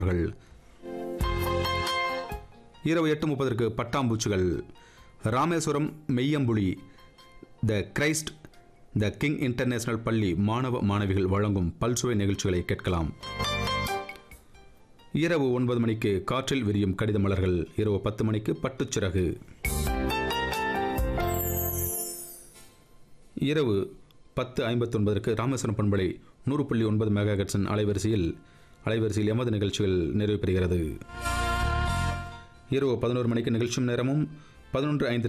அவர்கள் இரவு எட்டு முப்பதற்கு பட்டாம்பூச்சிகள் Rameswaram Meyyampuli the Christ the King international பள்ளி மாணவ மாணவிகள் வழங்கும் பல்சுவை நிகழ்ச்சிகளை கேட்கலாம் இரவு ஒன்பது மணிக்கு காற்றில் விரியும் கடித மலர்கள் இரவு பத்து மணிக்கு பட்டுச்சிறகு இரவு பத்து ஐம்பத்தொன்பதற்கு ராமேஸ்வரம் பண்பலை நூறு புள்ளி ஒன்பது மெகாஹெட்ஸின் அலைவரிசையில் அலைவரிசையில் எமது நிகழ்ச்சிகள் நிறைவு பெறுகிறது இரவு பதினோரு மணிக்கு நிகழ்ச்சியும் நேரமும் பதினொன்று ஐந்து